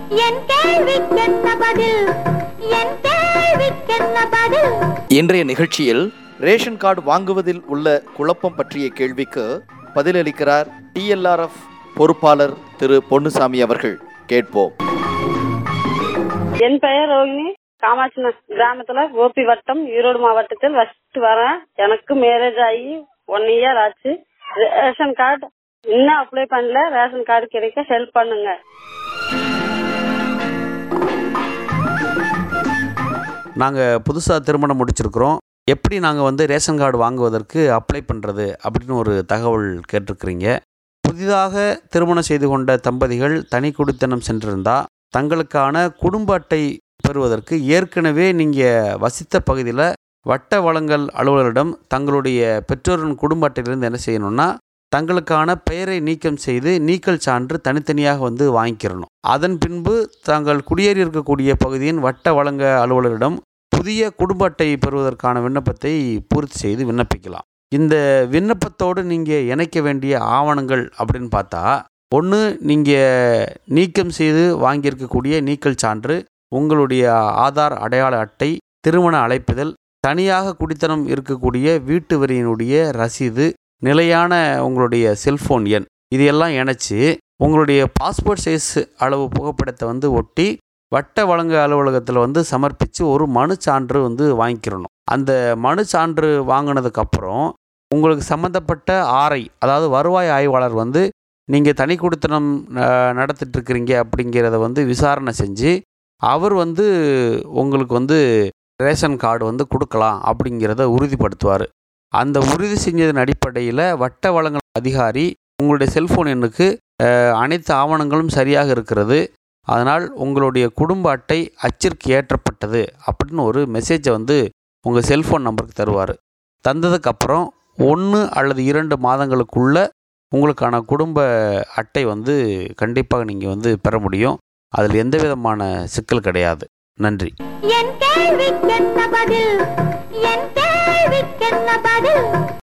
என் கேள்விக்கென்ன பதில் என் கேள்விக்கென்ன பதில் இன்றைய நிகழ்ச்சியில் ரேஷன் கார்டு வாங்குவதில் உள்ள குழப்பம் பற்றிய கேள்விக்கு பதிலளிக்கிறார் டிஎல்ஆர்எஃப் பொறுப்பாளர் திரு பொன்னுசாமி அவர்கள் கேட்போம் என் பெயர் ரோகிணி காமாட்சி நகர் கிராமத்துல கோபி வட்டம் ஈரோடு மாவட்டத்தில் வசித்து வரேன் எனக்கு மேரேஜ் ஆகி ஒன் இயர் ஆச்சு ரேஷன் கார்டு இன்னும் அப்ளை பண்ணல ரேஷன் கார்டு கிடைக்க ஹெல்ப் பண்ணுங்க நாங்கள் புதுசாக திருமணம் முடிச்சிருக்கிறோம் எப்படி நாங்கள் வந்து ரேஷன் கார்டு வாங்குவதற்கு அப்ளை பண்ணுறது அப்படின்னு ஒரு தகவல் கேட்டிருக்கிறீங்க புதிதாக திருமணம் செய்து கொண்ட தம்பதிகள் தனி குடித்தனம் சென்றிருந்தா தங்களுக்கான குடும்ப அட்டை பெறுவதற்கு ஏற்கனவே நீங்கள் வசித்த பகுதியில் வட்ட வழங்கல் அலுவலரிடம் தங்களுடைய பெற்றோரின் குடும்ப அட்டையிலிருந்து என்ன செய்யணும்னா தங்களுக்கான பெயரை நீக்கம் செய்து நீக்கல் சான்று தனித்தனியாக வந்து வாங்கிக்கிறணும் அதன் பின்பு தாங்கள் குடியேறி இருக்கக்கூடிய பகுதியின் வட்ட வழங்க அலுவலரிடம் புதிய குடும்ப அட்டை பெறுவதற்கான விண்ணப்பத்தை பூர்த்தி செய்து விண்ணப்பிக்கலாம் இந்த விண்ணப்பத்தோடு நீங்கள் இணைக்க வேண்டிய ஆவணங்கள் அப்படின்னு பார்த்தா ஒன்று நீங்கள் நீக்கம் செய்து வாங்கியிருக்கக்கூடிய நீக்கல் சான்று உங்களுடைய ஆதார் அடையாள அட்டை திருமண அழைப்பிதழ் தனியாக குடித்தனம் இருக்கக்கூடிய வீட்டு வரியினுடைய ரசீது நிலையான உங்களுடைய செல்ஃபோன் எண் இது எல்லாம் இணைச்சி உங்களுடைய பாஸ்போர்ட் சைஸ் அளவு புகைப்படத்தை வந்து ஒட்டி வட்ட வழங்க அலுவலகத்தில் வந்து சமர்ப்பித்து ஒரு மனு சான்று வந்து வாங்கிக்கிறணும் அந்த மனு சான்று வாங்கினதுக்கப்புறம் உங்களுக்கு சம்மந்தப்பட்ட ஆரை அதாவது வருவாய் ஆய்வாளர் வந்து நீங்கள் தனி குடித்தனம் நடத்திட்டு இருக்கிறீங்க அப்படிங்கிறத வந்து விசாரணை செஞ்சு அவர் வந்து உங்களுக்கு வந்து ரேஷன் கார்டு வந்து கொடுக்கலாம் அப்படிங்கிறத உறுதிப்படுத்துவார் அந்த உறுதி செஞ்சதன் அடிப்படையில் வட்ட வழங்கல் அதிகாரி உங்களுடைய செல்ஃபோன் எண்ணுக்கு அஹ், அனைத்து ஆவணங்களும் சரியாக இருக்கிறது அதனால் உங்களுடைய குடும்ப அட்டை அச்சிற்கு ஏற்றப்பட்டது அப்படின்னு ஒரு மெசேஜை வந்து உங்கள் செல்ஃபோன் நம்பருக்கு தருவார் தந்ததுக்கப்புறம் ஒன்று அல்லது இரண்டு மாதங்களுக்குள்ள உங்களுக்கான குடும்ப அட்டை வந்து கண்டிப்பாக நீங்கள் வந்து பெற முடியும் அதில் எந்த விதமான சிக்கல் கிடையாது நன்றி என் கேள்விக்கென்ன பதில் என் கேள்விக்கென்ன பதில்